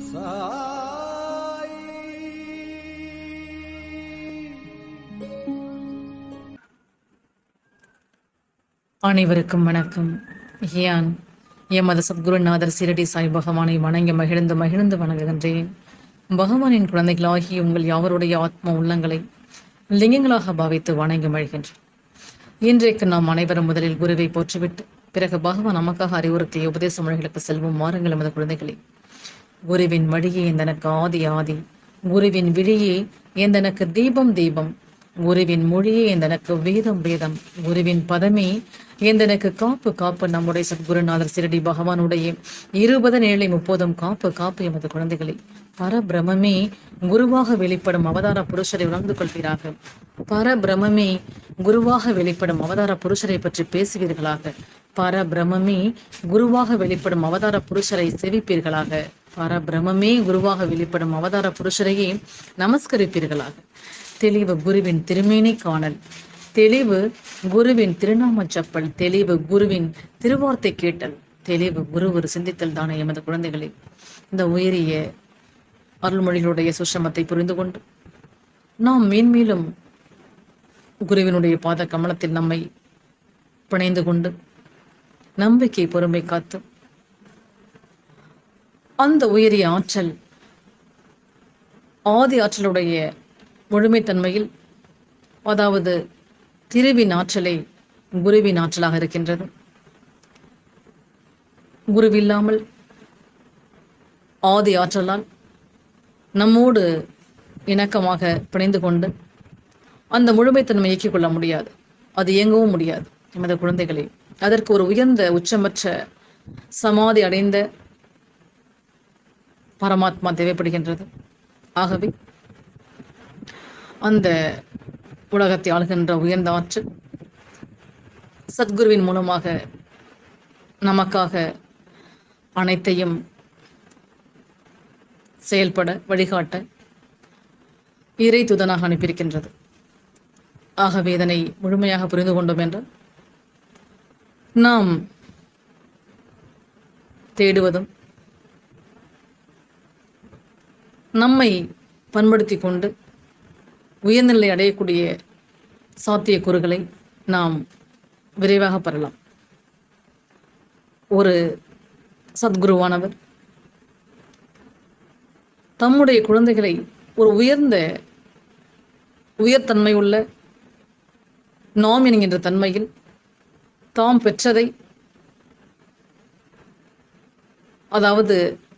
அனைவருக்கும் வணக்கம் யான் எமது சத்குருநாதர் சிரடி சாய் பகவானை வணங்கி மகிழ்ந்து மகிழ்ந்து வணங்குகின்றேன் பகவானின் குழந்தைகளாகிய உங்கள் யாவருடைய ஆத்ம உள்ளங்களை லிங்கங்களாக பாவித்து வணங்கி மகிழ்கின்றேன் இன்றைக்கு நாம் அனைவரும் முதலில் குருவை போற்றிவிட்டு பிறகு பகவான் நமக்காக அறிவுறுத்திய உபதேச மொழிகளுக்கு செல்வோம் மாறுங்கள் எமது குழந்தைகளே குருவின் வழியே எந்தனக்கு ஆதி ஆதி குருவின் விழியே எந்தனக்கு தீபம் தீபம் குருவின் மொழியே எந்தனக்கு வேதம் வேதம் குருவின் பதமே எந்தனக்கு காப்பு காப்பு நம்முடைய சத்குருநாதர் சிரடி பகவானுடைய இருபது ஏழை முப்பதும் காப்பு காப்பு எமது குழந்தைகளை பரபிரமே குருவாக வெளிப்படும் அவதார புருஷரை உணர்ந்து கொள்வீராக பரபிரமே குருவாக வெளிப்படும் அவதார புருஷரை பற்றி பேசுவீர்களாக பரபிரமே குருவாக வெளிப்படும் அவதார புருஷரை செவிப்பீர்களாக பரபிரமே குருவாக வெளிப்படும் அவதார புருஷரையே நமஸ்கரிப்பீர்களாக தெளிவு குருவின் திருமேனி காணல் தெளிவு குருவின் திருநாம சப்பல் தெளிவு குருவின் திருவார்த்தை கேட்டல் தெளிவு குரு ஒரு சிந்தித்தல் தானே எமது குழந்தைகளே இந்த உயரிய அருள்மொழிகளுடைய சுஷமத்தை புரிந்து கொண்டு நாம் மேன்மேலும் குருவினுடைய பாத கமலத்தில் நம்மை பிணைந்து கொண்டு நம்பிக்கை பொறுமை காத்து அந்த உயரிய ஆற்றல் ஆதி ஆற்றலுடைய முழுமைத்தன்மையில் அதாவது திருவின் ஆற்றலை குருவின் ஆற்றலாக இருக்கின்றது குருவில்லாமல் ஆதி ஆற்றலால் நம்மோடு இணக்கமாக பிணைந்து கொண்டு அந்த முழுமைத்தன்மை இயக்கிக் கொள்ள முடியாது அது இயங்கவும் முடியாது எமது குழந்தைகளே அதற்கு ஒரு உயர்ந்த உச்சமற்ற சமாதி அடைந்த பரமாத்மா தேவைப்படுகின்றது ஆகவே அந்த உலகத்தை ஆளுகின்ற உயர்ந்த ஆற்றல் சத்குருவின் மூலமாக நமக்காக அனைத்தையும் செயல்பட வழிகாட்ட இறை துதனாக அனுப்பியிருக்கின்றது ஆகவே இதனை முழுமையாக புரிந்து கொண்டோம் என்றால் நாம் தேடுவதும் நம்மை பண்படுத்தி கொண்டு உயர்நிலை அடையக்கூடிய சாத்தியக்கூறுகளை நாம் விரைவாக பெறலாம் ஒரு சத்குருவானவர் தம்முடைய குழந்தைகளை ஒரு உயர்ந்த உயர்தன்மை உள்ள நாம் என்கின்ற தன்மையில் தாம் பெற்றதை அதாவது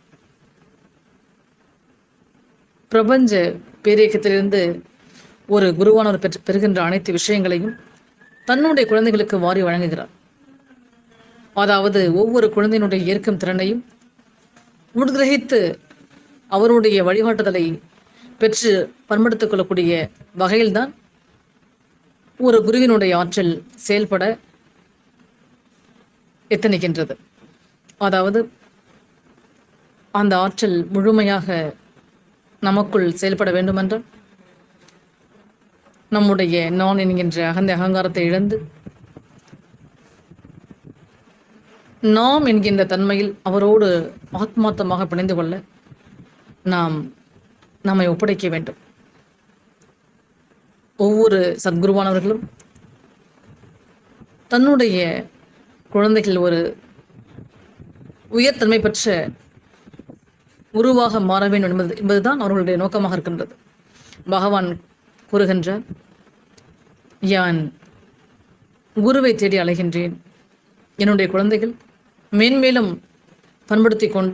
பிரபஞ்ச பேரியக்கத்திலிருந்து ஒரு குருவானவர் பெற்று பெறுகின்ற அனைத்து விஷயங்களையும் தன்னுடைய குழந்தைகளுக்கு வாரி வழங்குகிறார் அதாவது ஒவ்வொரு குழந்தையினுடைய ஏற்கும் திறனையும் உட்கிரகித்து அவருடைய வழிகாட்டுதலை பெற்று பண்படுத்திக் கொள்ளக்கூடிய வகையில்தான் ஒரு குருவினுடைய ஆற்றல் செயல்பட எத்தனிக்கின்றது அதாவது அந்த ஆற்றல் முழுமையாக நமக்குள் செயல்பட வேண்டுமென்றால் நம்முடைய நான் என்கின்ற அகந்த அகங்காரத்தை இழந்து நாம் என்கின்ற தன்மையில் அவரோடு ஆத்மார்த்தமாக பிணைந்து கொள்ள நாம் நம்மை ஒப்படைக்க வேண்டும் ஒவ்வொரு சத்குருவானவர்களும் தன்னுடைய குழந்தைகள் ஒரு உயர்தன்மை பெற்ற உருவாக மாற வேண்டும் என்பது என்பதுதான் அவர்களுடைய நோக்கமாக இருக்கின்றது பகவான் கூறுகின்ற யான் குருவை தேடி அலைகின்றேன் என்னுடைய குழந்தைகள் மேன்மேலும் பண்படுத்தி கொண்டு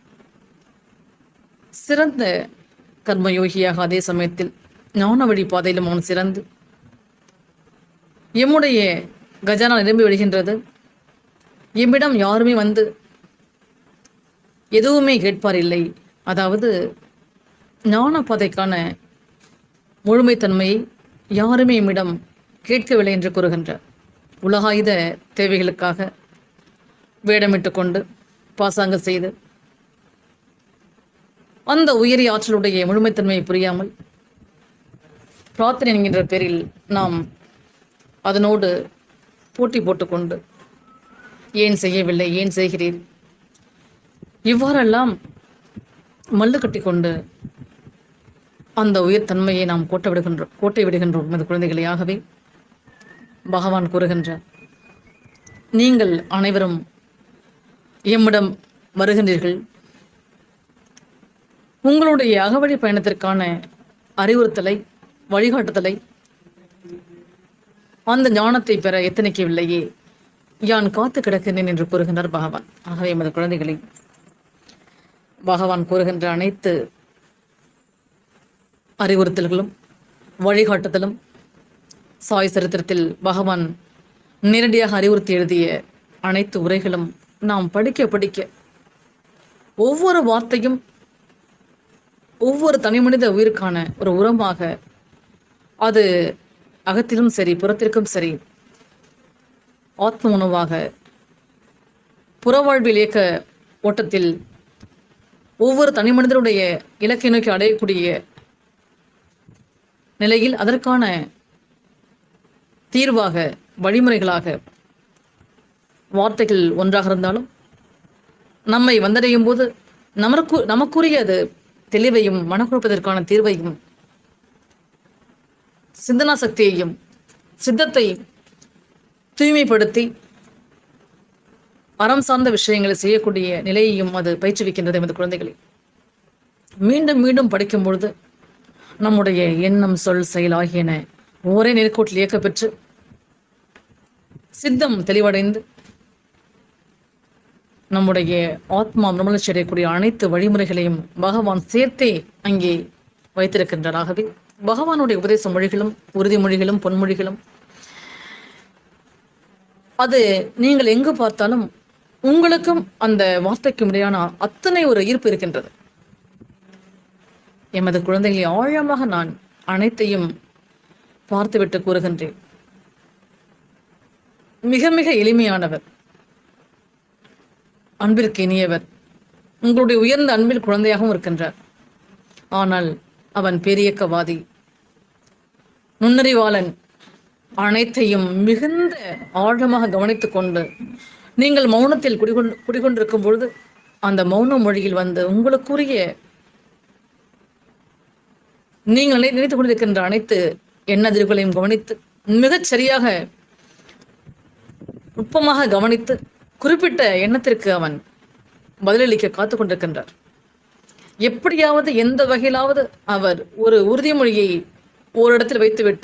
சிறந்த கர்மயோகியாக அதே சமயத்தில் ஞான வழி பாதையிலும் அவன் சிறந்து எம்முடைய கஜானா நிரம்பி விடுகின்றது எம்மிடம் யாருமே வந்து எதுவுமே கேட்பார் இல்லை அதாவது ஞான பாதைக்கான முழுமைத்தன்மையை யாருமே எம்மிடம் கேட்கவில்லை என்று கூறுகின்றார் உலகாயுத தேவைகளுக்காக வேடமிட்டு கொண்டு பாசாங்க செய்து அந்த உயரிய ஆற்றலுடைய முழுமைத்தன்மையை புரியாமல் பிரார்த்தனை என்கின்ற பேரில் நாம் அதனோடு போட்டி போட்டுக்கொண்டு ஏன் செய்யவில்லை ஏன் செய்கிறீர் இவ்வாறெல்லாம் மல்லு கட்டி கொண்டு அந்த உயிர் தன்மையை நாம் கோட்டை விடுகின்றோம் கோட்டை விடுகின்றோம் இந்த குழந்தைகளையாகவே பகவான் கூறுகின்றார் நீங்கள் அனைவரும் எம்மிடம் வருகின்றீர்கள் உங்களுடைய அகவழி பயணத்திற்கான அறிவுறுத்தலை வழிகாட்டுதலை அந்த ஞானத்தை பெற எத்தனைக்கவில்லையே யான் காத்து கிடக்கின்றேன் என்று கூறுகின்றார் பகவான் ஆகவே எமது குழந்தைகளை பகவான் கூறுகின்ற அனைத்து அறிவுறுத்தல்களும் வழிகாட்டுதலும் சாய் சரித்திரத்தில் பகவான் நேரடியாக அறிவுறுத்தி எழுதிய அனைத்து உரைகளும் நாம் படிக்க படிக்க ஒவ்வொரு வார்த்தையும் ஒவ்வொரு தனிமனித உயிருக்கான ஒரு உரமாக அது அகத்திலும் சரி புறத்திற்கும் சரி ஆத்ம உணவாக புறவாழ்வில் இயக்க ஓட்டத்தில் ஒவ்வொரு தனி மனிதனுடைய இலக்கை நோக்கி அடையக்கூடிய நிலையில் அதற்கான தீர்வாக வழிமுறைகளாக வார்த்தைகள் ஒன்றாக இருந்தாலும் நம்மை வந்தடையும் போது நமக்கு நமக்குரிய அது தெளிவையும் மனக்குழப்பதற்கான தீர்வையும் சிந்தனா சக்தியையும் சித்தத்தை தூய்மைப்படுத்தி அறம் சார்ந்த விஷயங்களை செய்யக்கூடிய நிலையையும் அது பயிற்றுவிக்கின்றது எமது குழந்தைகளை மீண்டும் மீண்டும் படிக்கும் பொழுது நம்முடைய எண்ணம் சொல் செயல் ஆகியன ஒரே நேர்கோட்டில் இயக்க பெற்று சித்தம் தெளிவடைந்து நம்முடைய ஆத்மா நிர்மலர்ச்சி அடையக்கூடிய அனைத்து வழிமுறைகளையும் பகவான் சேர்த்தே அங்கே வைத்திருக்கின்றார் ஆகவே பகவானுடைய உபதேச மொழிகளும் உறுதிமொழிகளும் பொன்மொழிகளும் அது நீங்கள் எங்கு பார்த்தாலும் உங்களுக்கும் அந்த வார்த்தைக்கும் இடையான அத்தனை ஒரு ஈர்ப்பு இருக்கின்றது எமது குழந்தைகளை ஆழமாக நான் அனைத்தையும் பார்த்துவிட்டு கூறுகின்றேன் மிக மிக எளிமையானவர் அன்பிற்கு இனியவர் உங்களுடைய உயர்ந்த அன்பில் குழந்தையாகவும் இருக்கின்றார் ஆனால் அவன் பெரியக்கவாதி நுண்ணறிவாளன் அனைத்தையும் மிகுந்த ஆழமாக கவனித்துக் கொண்டு நீங்கள் மௌனத்தில் குடிகொண்டு குடிகொண்டிருக்கும் பொழுது அந்த மௌன மொழியில் வந்து உங்களுக்குரிய நீங்கள் நினை- நினைத்துக் கொண்டிருக்கின்ற அனைத்து எண்ணதிர்களையும் கவனித்து மிகச் சரியாக நுட்பமாக கவனித்து குறிப்பிட்ட எண்ணத்திற்கு அவன் பதிலளிக்க காத்துக் கொண்டிருக்கின்றார் எப்படியாவது எந்த வகையிலாவது அவர் ஒரு உறுதிமொழியை ஓரிடத்தில் வைத்துவிட்டு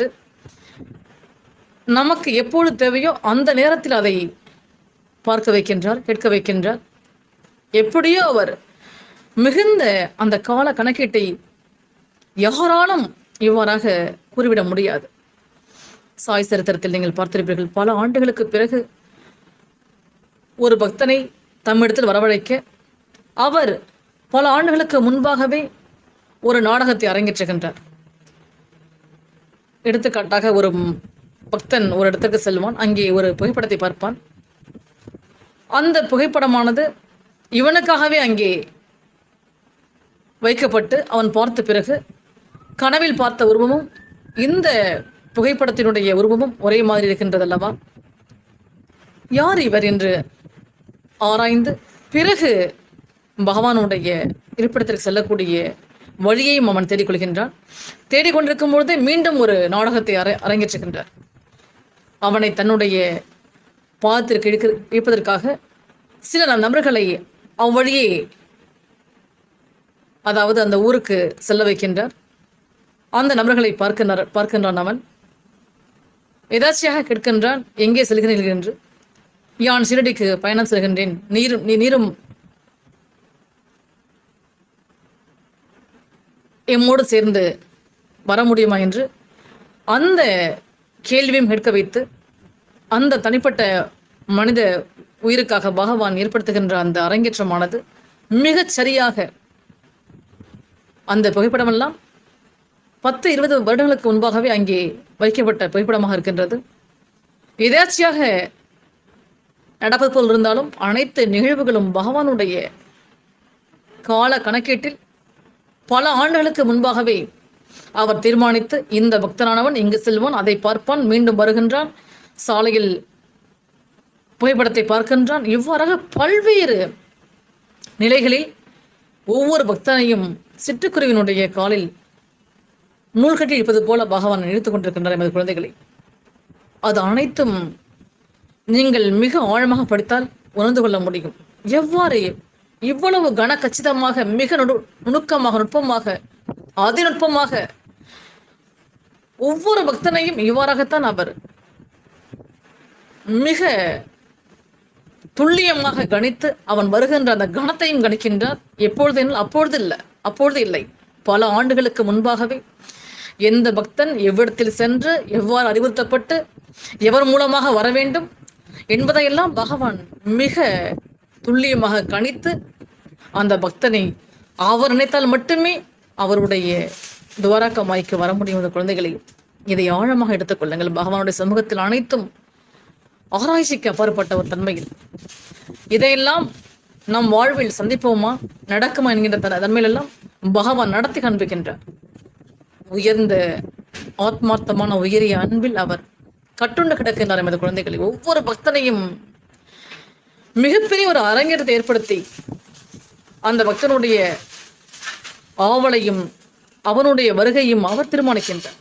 நமக்கு எப்பொழுது தேவையோ அந்த நேரத்தில் அதை பார்க்க வைக்கின்றார் கேட்க வைக்கின்றார் எப்படியோ அவர் மிகுந்த அந்த கால கணக்கீட்டை யாராலும் இவ்வாறாக கூறிவிட முடியாது சாய் சரித்திரத்தில் நீங்கள் பார்த்திருப்பீர்கள் பல ஆண்டுகளுக்கு பிறகு ஒரு பக்தனை தம்மிடத்தில் வரவழைக்க அவர் பல ஆண்டுகளுக்கு முன்பாகவே ஒரு நாடகத்தை அரங்கேற்றுகின்றார் எடுத்துக்காட்டாக ஒரு ம், பக்தன் ஒரு இடத்துக்கு செல்வான் அங்கே ஒரு புகைப்படத்தை பார்ப்பான் அந்த புகைப்படமானது இவனுக்காகவே அங்கே வைக்கப்பட்டு அவன் பார்த்த பிறகு கனவில் பார்த்த உருவமும் இந்த புகைப்படத்தினுடைய உருவமும் ஒரே மாதிரி இருக்கின்றது அல்லவா யார் இவர் என்று ஆராய்ந்து பிறகு பகவானுடைய இருப்பிடத்திற்கு செல்லக்கூடிய வழியையும் அவன் தேடிக்கொள்கின்றான் தேடிக்கொண்டிருக்கும் பொழுதே மீண்டும் ஒரு நாடகத்தை அர அரங்கேற்றுகின்றார் அவனை தன்னுடைய பாதத்திற்கு இழுக்க இழுப்பதற்காக சில நபர்களை அவ்வழியே அதாவது அந்த ஊருக்கு செல்ல வைக்கின்றார் அந்த நபர்களை பார்க்கின்றார் பார்க்கின்றான் அவன் எதாச்சியாக கேட்கின்றான் எங்கே செல்கிறீர்கள் என்று யான் சிரடிக்கு பயணம் செல்கின்றேன் நீரும் நீ நீரும் எம்மோடு சேர்ந்து வர முடியுமா என்று அந்த கேள்வியும் கேட்க வைத்து அந்த தனிப்பட்ட மனித உயிருக்காக பகவான் ஏற்படுத்துகின்ற அந்த அரங்கேற்றமானது மிகச் சரியாக அந்த புகைப்படமெல்லாம் பத்து இருபது வருடங்களுக்கு முன்பாகவே அங்கே வைக்கப்பட்ட புகைப்படமாக இருக்கின்றது எதேர்ச்சியாக நடப்பது போல் இருந்தாலும் அனைத்து நிகழ்வுகளும் பகவானுடைய கால கணக்கீட்டில் பல ஆண்டுகளுக்கு முன்பாகவே அவர் தீர்மானித்து இந்த பக்தனானவன் இங்கு செல்வான் அதை பார்ப்பான் மீண்டும் வருகின்றான் சாலையில் புகைப்படத்தை பார்க்கின்றான் இவ்வாறாக பல்வேறு நிலைகளில் ஒவ்வொரு பக்தனையும் சிட்டுக்குருவினுடைய காலில் நூல் கட்டி இருப்பது போல பகவான் இழுத்துக் கொண்டிருக்கின்றார் எமது குழந்தைகளை அது அனைத்தும் நீங்கள் மிக ஆழமாக படித்தால் உணர்ந்து கொள்ள முடியும் எவ்வாறு இவ்வளவு கன கச்சிதமாக மிக நுணு நுணுக்கமாக நுட்பமாக அதிநுட்பமாக ஒவ்வொரு பக்தனையும் இவ்வாறாகத்தான் அவர் மிக துல்லியமாக கணித்து அவன் வருகின்ற அந்த கணத்தையும் கணிக்கின்றார் எப்பொழுது என்றால் அப்பொழுது இல்லை அப்பொழுது இல்லை பல ஆண்டுகளுக்கு முன்பாகவே எந்த பக்தன் எவ்விடத்தில் சென்று எவ்வாறு அறிவுறுத்தப்பட்டு எவர் மூலமாக வர வேண்டும் என்பதையெல்லாம் பகவான் மிக துல்லியமாக கணித்து அந்த பக்தனை அவர் நினைத்தால் மட்டுமே அவருடைய துவாரக மாய்க்கு வர முடியும் இந்த குழந்தைகளை இதை ஆழமாக எடுத்துக்கொள்ளுங்கள் பகவானுடைய சமூகத்தில் அனைத்தும் ஆராய்ச்சிக்கு அப்பாற்பட்ட ஒரு தன்மையில் இதையெல்லாம் நம் வாழ்வில் சந்திப்போமா நடக்குமா என்கின்ற தன் தன்மையிலெல்லாம் பகவான் நடத்தி காண்பிக்கின்றார் உயர்ந்த ஆத்மார்த்தமான உயரிய அன்பில் அவர் கட்டுண்டு கிடக்கின்றார் எமது குழந்தைகளை ஒவ்வொரு பக்தனையும் மிகப்பெரிய ஒரு அரங்கேற்றத்தை ஏற்படுத்தி அந்த பக்தனுடைய ஆவலையும் அவனுடைய வருகையும் அவர் தீர்மானிக்கின்றார்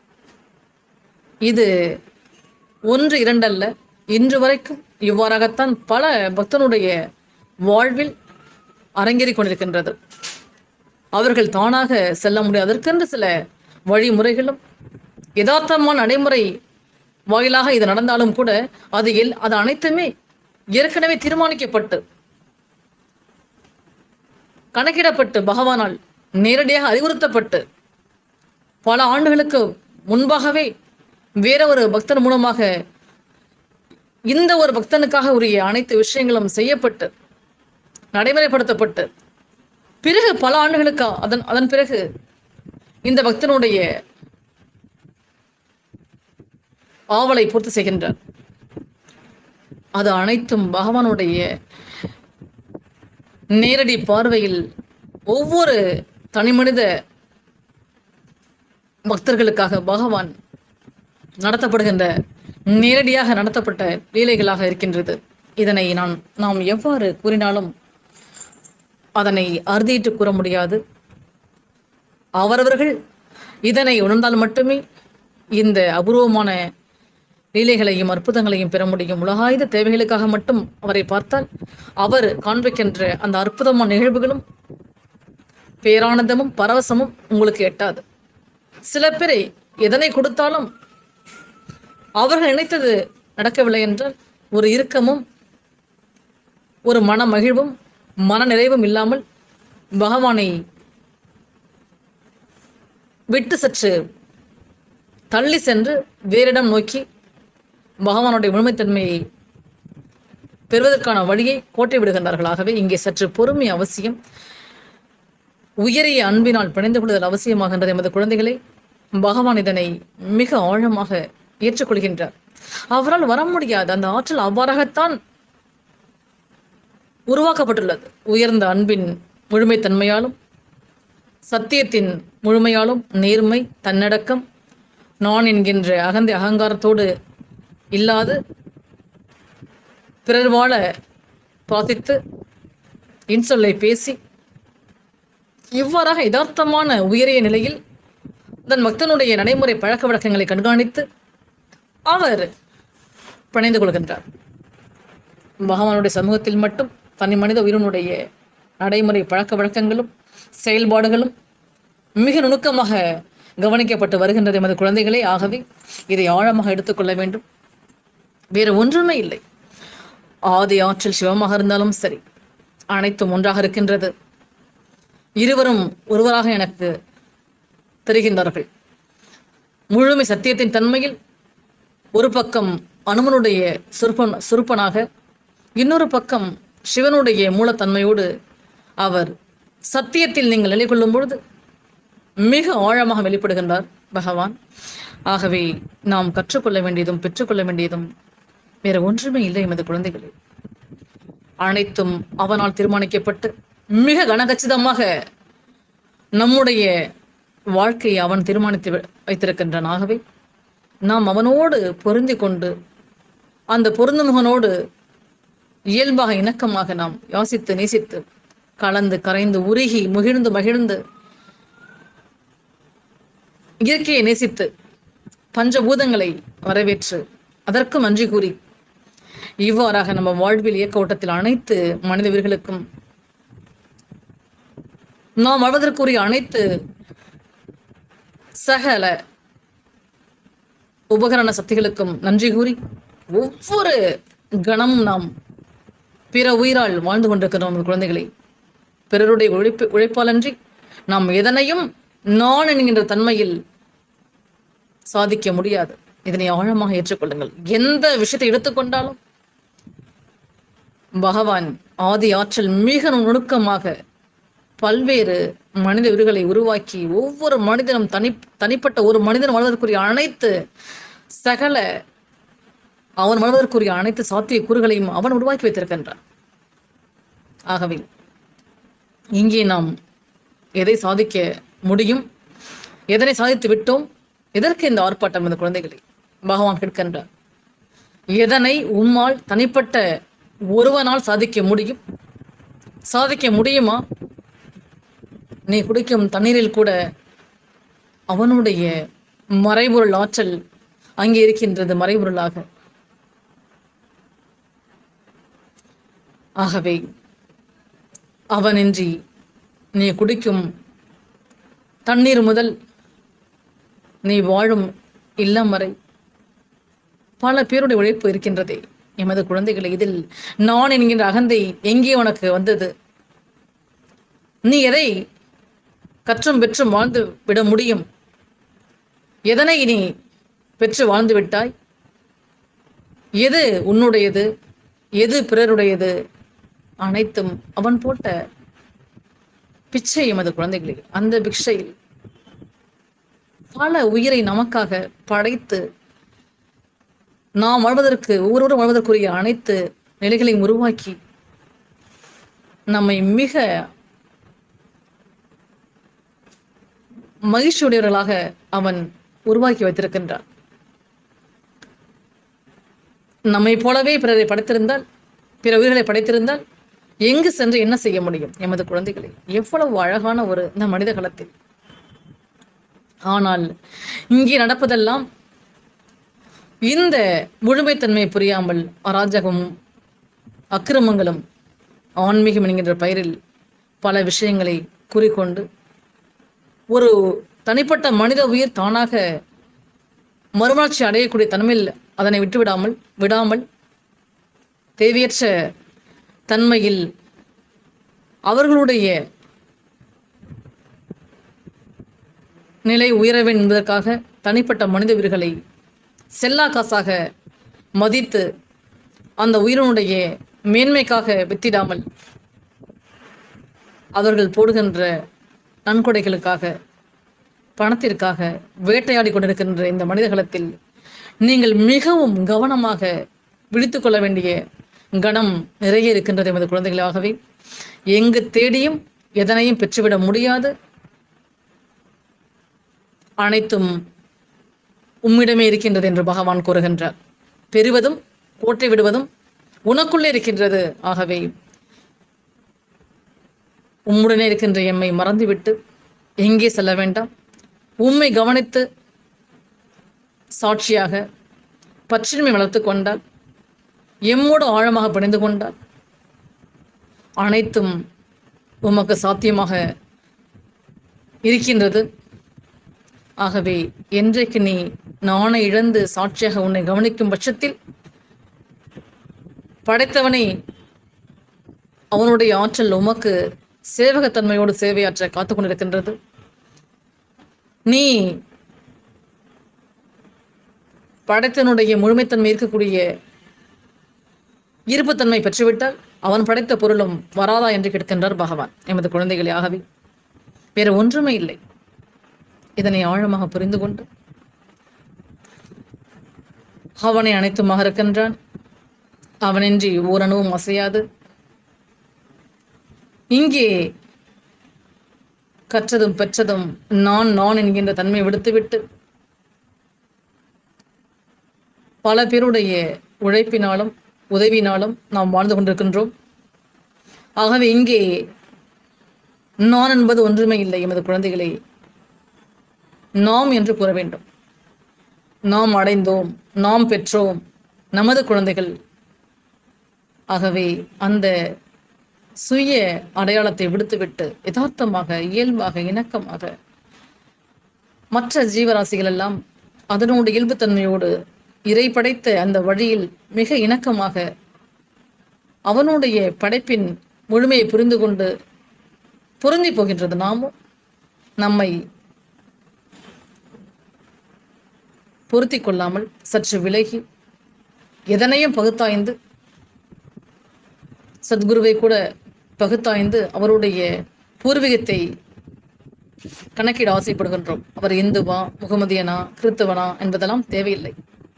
இது ஒன்று இரண்டல்ல இன்று வரைக்கும் இவ்வாறாகத்தான் பல பக்தனுடைய வாழ்வில் அரங்கேறிக் கொண்டிருக்கின்றது அவர்கள் தானாக செல்ல முடியாது அதற்கென்று சில வழிமுறைகளும் யதார்த்தமான நடைமுறை வாயிலாக இது நடந்தாலும் கூட அது எல் அது அனைத்துமே ஏற்கனவே தீர்மானிக்கப்பட்டு கணக்கிடப்பட்டு பகவானால் நேரடியாக அறிவுறுத்தப்பட்டு பல ஆண்டுகளுக்கு முன்பாகவே வேற ஒரு பக்தன் மூலமாக இந்த ஒரு பக்தனுக்காக உரிய அனைத்து விஷயங்களும் செய்யப்பட்டு நடைமுறைப்படுத்தப்பட்டு பிறகு பல ஆண்டுகளுக்கு அதன் அதன் பிறகு இந்த பக்தனுடைய ஆவலை பூர்த்தி செய்கின்றார் அது அனைத்தும் பகவானுடைய நேரடி பார்வையில் ஒவ்வொரு தனிமனித பக்தர்களுக்காக பகவான் நடத்தப்படுகின்ற நேரடியாக நடத்தப்பட்ட லீலைகளாக இருக்கின்றது இதனை நான் நாம் எவ்வாறு கூறினாலும் அதனை அறுதியிட்டு கூற முடியாது அவரவர்கள் இதனை உணர்ந்தால் மட்டுமே இந்த அபூர்வமான லீலைகளையும் அற்புதங்களையும் பெற முடியும் உலகாயுத தேவைகளுக்காக மட்டும் அவரை பார்த்தால் அவர் காண்பிக்கின்ற அந்த அற்புதமான நிகழ்வுகளும் பேரானந்தமும் பரவசமும் உங்களுக்கு எட்டாது சில பேரை எதனை கொடுத்தாலும் அவர்கள் நினைத்தது நடக்கவில்லை என்றால் ஒரு இறுக்கமும் ஒரு மன மகிழ்வும் மன நிறைவும் இல்லாமல் பகவானை விட்டு சற்று தள்ளி சென்று வேறிடம் நோக்கி பகவானுடைய முழுமைத்தன்மையை பெறுவதற்கான வழியை கோட்டை விடுகின்றார்கள் ஆகவே இங்கே சற்று பொறுமை அவசியம் உயரிய அன்பினால் பிணைந்து கொள்ளுதல் அவசியமாகின்றது எமது குழந்தைகளை பகவான் இதனை மிக ஆழமாக ஏற்றுக்கொள்கின்றார் அவரால் வர முடியாது அந்த ஆற்றல் அவ்வாறாகத்தான் உருவாக்கப்பட்டுள்ளது உயர்ந்த அன்பின் முழுமைத்தன்மையாலும் சத்தியத்தின் முழுமையாலும் நேர்மை தன்னடக்கம் நான் என்கின்ற அகந்தை அகங்காரத்தோடு இல்லாது பிறர் வாழ பிரார்த்தித்து இன்சொல்லை பேசி இவ்வாறாக யதார்த்தமான உயரிய நிலையில் தன் பக்தனுடைய நடைமுறை பழக்க வழக்கங்களை கண்காணித்து அவர் பிணைந்து கொள்கின்றார் பகவானுடைய சமூகத்தில் மட்டும் தனி மனித உயிரினுடைய நடைமுறை பழக்க வழக்கங்களும் செயல்பாடுகளும் மிக நுணுக்கமாக கவனிக்கப்பட்டு வருகின்றது எமது குழந்தைகளே ஆகவே இதை ஆழமாக எடுத்துக்கொள்ள வேண்டும் வேறு ஒன்றுமே இல்லை ஆதி ஆற்றல் சிவமாக இருந்தாலும் சரி அனைத்தும் ஒன்றாக இருக்கின்றது இருவரும் ஒருவராக எனக்கு தெரிகின்றார்கள் முழுமை சத்தியத்தின் தன்மையில் ஒரு பக்கம் அனுமனுடைய சுருப்பன் சுருப்பனாக இன்னொரு பக்கம் சிவனுடைய மூலத்தன்மையோடு அவர் சத்தியத்தில் நீங்கள் நிலை கொள்ளும் பொழுது மிக ஆழமாக வெளிப்படுகின்றார் பகவான் ஆகவே நாம் கற்றுக்கொள்ள வேண்டியதும் பெற்றுக்கொள்ள வேண்டியதும் வேற ஒன்றுமே இல்லை எமது குழந்தைகளே அனைத்தும் அவனால் தீர்மானிக்கப்பட்டு மிக கனகச்சிதமாக நம்முடைய வாழ்க்கையை அவன் தீர்மானித்து வை- வைத்திருக்கின்றான் ஆகவே நாம் அவனோடு பொருந்தி கொண்டு அந்த பொருந்துமுகனோடு இயல்பாக இணக்கமாக நாம் யோசித்து நேசித்து கலந்து கரைந்து உருகி முகிழ்ந்து மகிழ்ந்து இயற்கையை நேசித்து பஞ்சபூதங்களை வரவேற்று அதற்கும் நன்றி கூறி இவ்வாறாக நம்ம வாழ்வில் இயக்க ஓட்டத்தில் அனைத்து மனித உயிர்களுக்கும் நாம் வாழ்வதற்குரிய அனைத்து சகல உபகரண சக்திகளுக்கும் நன்றி கூறி ஒவ்வொரு கணமும் நாம் பிற உயிரால் வாழ்ந்து கொண்டிருக்கிறோம் நமது குழந்தைகளை பிறருடைய உழைப்பு உழைப்பாலன்றி நாம் எதனையும் நான் என்கின்ற தன்மையில் சாதிக்க முடியாது இதனை ஆழமாக ஏற்றுக்கொள்ளுங்கள் எந்த விஷயத்தை எடுத்துக்கொண்டாலும் பகவான் ஆதி ஆற்றல் மிக நுணுக்கமாக பல்வேறு மனித உயிர்களை உருவாக்கி ஒவ்வொரு மனிதனும் தனி தனிப்பட்ட ஒரு மனிதன் வாழ்வதற்குரிய அனைத்து சகல அவன் வாழ்வதற்குரிய அனைத்து சாத்திய கூறுகளையும் அவன் உருவாக்கி வைத்திருக்கின்றான் ஆகவே இங்கே நாம் எதை சாதிக்க முடியும் எதனை சாதித்து விட்டோம் எதற்கு இந்த ஆர்ப்பாட்டம் இந்த குழந்தைகளை பகவான் கேட்கின்றார் எதனை உம்மால் தனிப்பட்ட ஒருவனால் சாதிக்க முடியும் சாதிக்க முடியுமா நீ குடிக்கும் தண்ணீரில் கூட அவனுடைய மறைபொருள் ஆற்றல் அங்கே இருக்கின்றது மறைபொருளாக ஆகவே அவனின்றி நீ குடிக்கும் தண்ணீர் முதல் நீ வாழும் இல்லம் வரை பல பேருடைய உழைப்பு இருக்கின்றதே எமது குழந்தைகளை இதில் நான் என்கின்ற அகந்தை எங்கே உனக்கு வந்தது நீ எதை கற்றும் பெற்றும் வாழ்ந்து விட முடியும் எதனை நீ பெற்று வாழ்ந்து விட்டாய் எது உன்னுடையது எது பிறருடையது அனைத்தும் அவன் போட்ட பிச்சை எமது குழந்தைகளில் அந்த பிக்ஷையில் பல உயிரை நமக்காக படைத்து நாம் வாழ்வதற்கு ஒவ்வொருவரும் வாழ்வதற்குரிய அனைத்து நிலைகளையும் உருவாக்கி நம்மை மிக மகிழ்ச்சியுடையவர்களாக அவன் உருவாக்கி வைத்திருக்கின்றான் நம்மை போலவே பிறரை படைத்திருந்தால் பிற உயிர்களை படைத்திருந்தால் எங்கு சென்று என்ன செய்ய முடியும் எமது குழந்தைகளை எவ்வளவு அழகான ஒரு இந்த மனித களத்தில் ஆனால் இங்கே நடப்பதெல்லாம் இந்த முழுமைத்தன்மை புரியாமல் அராஜகமும் அக்கிரமங்களும் ஆன்மீகம் என்கின்ற பெயரில் பல விஷயங்களை கூறிக்கொண்டு ஒரு தனிப்பட்ட மனித உயிர் தானாக மறுமலர்ச்சி அடையக்கூடிய தன்மையில் அதனை விட்டுவிடாமல் விடாமல் தேவையற்ற தன்மையில் அவர்களுடைய நிலை உயர வேண்டும் என்பதற்காக தனிப்பட்ட மனித உயிர்களை செல்லா காசாக மதித்து அந்த உயிரினுடைய மேன்மைக்காக வித்திடாமல் அவர்கள் போடுகின்ற நன்கொடைகளுக்காக பணத்திற்காக வேட்டையாடி கொண்டிருக்கின்ற இந்த மனிதகுலத்தில் நீங்கள் மிகவும் கவனமாக விழித்துக் கொள்ள வேண்டிய கணம் நிறைய இருக்கின்றது எமது குழந்தைகளாகவே எங்கு தேடியும் எதனையும் பெற்றுவிட முடியாது அனைத்தும் உம்மிடமே இருக்கின்றது என்று பகவான் கூறுகின்றார் பெறுவதும் கோட்டை விடுவதும் உனக்குள்ளே இருக்கின்றது ஆகவே உம்முடனே இருக்கின்ற எம்மை மறந்துவிட்டு எங்கே செல்ல வேண்டாம் உம்மை கவனித்து சாட்சியாக பற்றின்மை வளர்த்து கொண்டால் எம்மோடு ஆழமாக பிணைந்து கொண்டால் அனைத்தும் உமக்கு சாத்தியமாக இருக்கின்றது ஆகவே என்றைக்கு நீ நாணை இழந்து சாட்சியாக உன்னை கவனிக்கும் பட்சத்தில் படைத்தவனை அவனுடைய ஆற்றல் உமக்கு சேவகத்தன்மையோடு சேவையாற்ற காத்து கொண்டிருக்கின்றது நீ படைத்தனுடைய முழுமைத்தன்மை இருக்கக்கூடிய இருப்புத்தன்மை பெற்றுவிட்டால் அவன் படைத்த பொருளும் வராதா என்று கேட்கின்றார் பகவான் எமது குழந்தைகளே ஆகவே வேற ஒன்றுமே இல்லை இதனை ஆழமாக புரிந்து கொண்டு அவனை அனைத்துமாக இருக்கின்றான் அவனின்றி ஓரணுவும் அசையாது இங்கே கற்றதும் பெற்றதும் நான் நான் என்கின்ற தன்மை விடுத்துவிட்டு பல பேருடைய உழைப்பினாலும் உதவினாலும் நாம் வாழ்ந்து கொண்டிருக்கின்றோம் ஆகவே இங்கே நான் என்பது ஒன்றுமே இல்லை எமது குழந்தைகளை நாம் என்று கூற வேண்டும் நாம் அடைந்தோம் நாம் பெற்றோம் நமது குழந்தைகள் ஆகவே அந்த சுய அடையாளத்தை விடுத்துவிட்டு யதார்த்தமாக இயல்பாக இணக்கமாக மற்ற ஜீவராசிகள் எல்லாம் அதனோடு இயல்புத்தன்மையோடு இறை படைத்த அந்த வழியில் மிக இணக்கமாக அவனுடைய படைப்பின் முழுமையை புரிந்து கொண்டு பொருந்தி போகின்றது நாமும் நம்மை பொருத்தி கொள்ளாமல் சற்று விலகி எதனையும் பகுத்தாய்ந்து சத்குருவை கூட பகுத்தாய்ந்து அவருடைய பூர்வீகத்தை கணக்கிட ஆசைப்படுகின்றோம் அவர் இந்துவா முகமதியனா கிறிஸ்தவனா என்பதெல்லாம் தேவையில்லை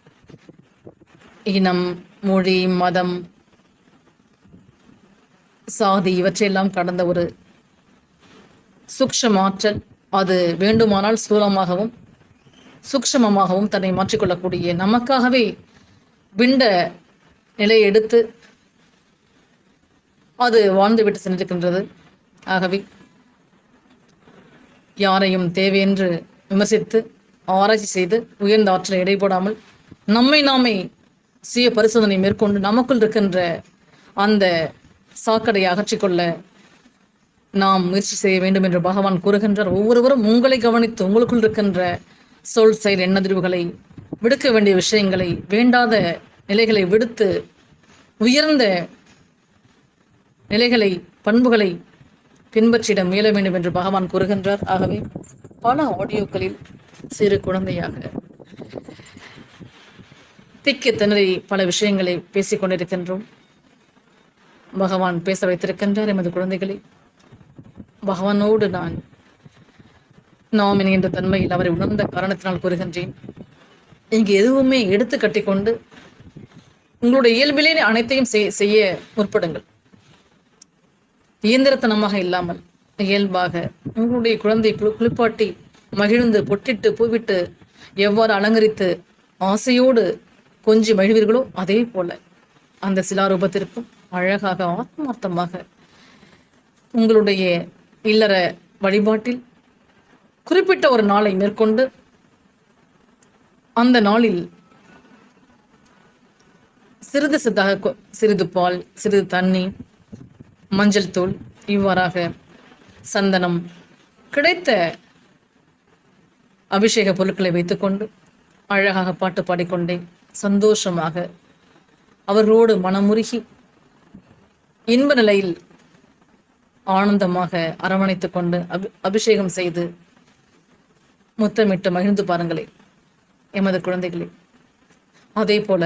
இனம் மொழி மதம் சாதி இவற்றையெல்லாம் கடந்த ஒரு சூக்ஷம ஆற்றல் அது வேண்டுமானால் ஸ்தூலமாகவும் சூக்ஷமமாகவும் தன்னை மாற்றிக்கொள்ளக்கூடிய நமக்காகவே விண்ட நிலையை எடுத்து அது வாழ்ந்துவிட்டு சென்றிருக்கின்றது ஆகவே யாரையும் தேவையென்று விமர்சித்து ஆராய்ச்சி செய்து உயர்ந்த ஆற்றலை எடை போடாமல் நம்மை நாமே சுய பரிசோதனை மேற்கொண்டு நமக்குள் இருக்கின்ற அந்த சாக்கடையை அகற்றிக்கொள்ள நாம் முயற்சி செய்ய வேண்டும் என்று பகவான் கூறுகின்றார் ஒவ்வொருவரும் உங்களை கவனித்து உங்களுக்குள் இருக்கின்ற சொல் செயல் எண்ணதிர்வுகளை விடுக்க வேண்டிய விஷயங்களை வேண்டாத நிலைகளை விடுத்து உயர்ந்த நிலைகளை பண்புகளை பின்பற்றிட முயல வேண்டும் என்று பகவான் கூறுகின்றார் ஆகவே பல ஆடியோக்களில் சிறு குழந்தையாக திக்கு திணறி பல விஷயங்களை பேசிக் கொண்டிருக்கின்றோம் பகவான் பேச வைத்திருக்கின்றார் எமது குழந்தைகளை பகவானோடு நான் நாம் என்கின்ற தன்மையில் அவரை உணர்ந்த காரணத்தினால் கூறுகின்றேன் இங்கு எதுவுமே எடுத்து கட்டிக்கொண்டு உங்களுடைய இயல்பிலே அனைத்தையும் செய்- செய்ய முற்படுங்கள் இயந்திரத்தனமாக இல்லாமல் இயல்பாக உங்களுடைய குழந்தை குளி- குளிப்பாட்டி மகிழ்ந்து பொட்டிட்டு பூவிட்டு எவ்வாறு அலங்கரித்து ஆசையோடு கொஞ்சி மகிழ்வீர்களோ அதே போல அந்த சிலாரூபத்திற்கும் அழகாக ஆத்மார்த்தமாக உங்களுடைய இல்லற வழிபாட்டில் குறிப்பிட்ட ஒரு நாளை மேற்கொண்டு அந்த நாளில் சிறிது சிறிதாக கொ- சிறிது பால் சிறிது தண்ணி மஞ்சள் தூள் இவ்வாறாக சந்தனம் கிடைத்த அபிஷேக பொருட்களை வைத்துக்கொண்டு அழகாக பாட்டு பாடிக்கொண்டே சந்தோஷமாக அவர்களோடு மனமுருகி இன்ப நிலையில் ஆனந்தமாக அரவணைத்துக் கொண்டு அபி அபிஷேகம் செய்து முத்தமிட்டு மகிழ்ந்து பாருங்களேன் எமது குழந்தைகளே அதே போல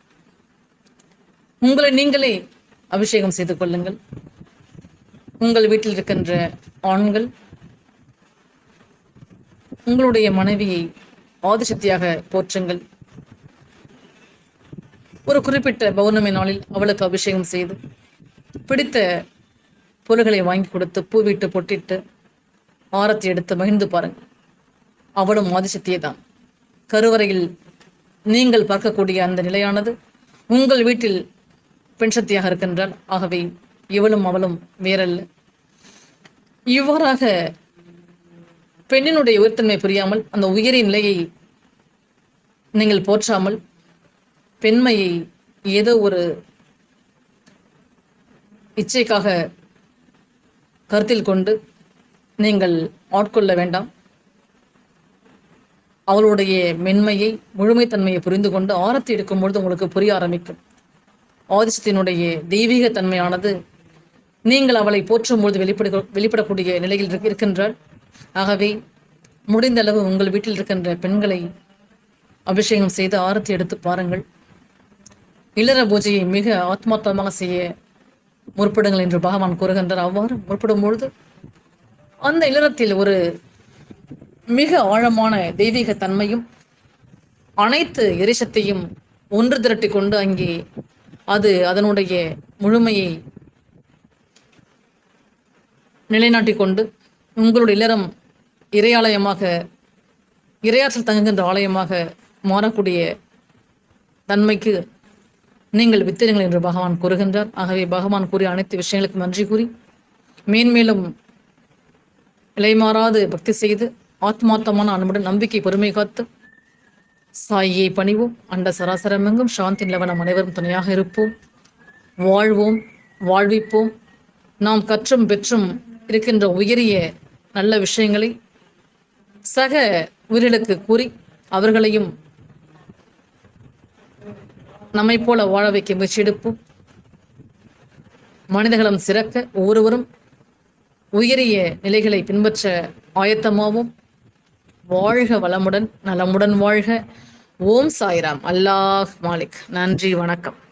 உங்களை நீங்களே அபிஷேகம் செய்து கொள்ளுங்கள் உங்கள் வீட்டில் இருக்கின்ற ஆண்கள் உங்களுடைய மனைவியை ஆதிசக்தியாக போற்றுங்கள் ஒரு குறிப்பிட்ட பௌர்ணமி நாளில் அவளுக்கு அபிஷேகம் செய்து பிடித்த பொருள்களை வாங்கி கொடுத்து பூவிட்டு பொட்டிட்டு ஆரத்தி எடுத்து மகிழ்ந்து பாருங்கள் அவளும் ஆதிசக்தியே தான் கருவறையில் நீங்கள் பார்க்கக்கூடிய அந்த நிலையானது உங்கள் வீட்டில் பெண் சக்தியாக இருக்கின்றாள் ஆகவே இவளும் அவளும் வேறல்ல இவ்வாறாக பெண்ணினுடைய உயர்த்தன்மை புரியாமல் அந்த உயரிய நிலையை நீங்கள் போற்றாமல் பெண்மையை ஏதோ ஒரு இச்சைக்காக கருத்தில் கொண்டு நீங்கள் ஆட்கொள்ள வேண்டாம் அவளுடைய மென்மையை முழுமைத்தன்மையை புரிந்து கொண்டு ஆரத்தி எடுக்கும் பொழுது உங்களுக்கு புரிய ஆரம்பிக்கும் ஆதிசத்தினுடைய தெய்வீக தன்மையானது நீங்கள் அவளை போற்றும் பொழுது வெளிப்பட வெளிப்படக்கூடிய நிலையில் இருக்க- இருக்கின்றாள் ஆகவே முடிந்த அளவு உங்கள் வீட்டில் இருக்கின்ற பெண்களை அபிஷேகம் செய்து ஆரத்தி எடுத்து பாருங்கள் இல்லற பூஜையை மிக ஆத்மார்த்தமாக செய்ய முற்படுங்கள் என்று பகவான் கூறுகின்றார் அவ்வாறு முற்படும் பொழுது அந்த இல்லறத்தில் ஒரு மிக ஆழமான தெய்வீக தன்மையும் அனைத்து எரிசத்தையும் ஒன்று திரட்டி கொண்டு அங்கே அது அதனுடைய முழுமையை நிலைநாட்டிக் கொண்டு உங்களுடைய இல்லறம் இறையாலயமாக இரையாற்றல் தங்குகின்ற ஆலயமாக மாறக்கூடிய தன்மைக்கு நீங்கள் வித்திருங்கள் என்று பகவான் கூறுகின்றார் ஆகவே பகவான் கூறிய அனைத்து விஷயங்களுக்கும் நன்றி கூறி மேன்மேலும் இலைமாறாது பக்தி செய்து ஆத்மார்த்தமான அன்புடன் நம்பிக்கை பொறுமை காத்து சாயியை பணிவோம் அண்ட சராசரமெங்கும் சாந்தி நிலவனம் அனைவரும் துணையாக இருப்போம் வாழ்வோம் வாழ்விப்போம் நாம் கற்றும் பெற்றும் இருக்கின்ற உயரிய நல்ல விஷயங்களை சக உயிர்களுக்கு கூறி அவர்களையும் நம்மை போல வாழ வைக்க முயற்சி எடுப்போம் மனிதர்களும் சிறக்க ஒவ்வொருவரும் உயரிய நிலைகளை பின்பற்ற ஆயத்தமாவோம் வாழ்க வளமுடன் நலமுடன் வாழ்க ஓம் சாய்ராம் அல்லாஹ் மாலிக் நன்றி வணக்கம்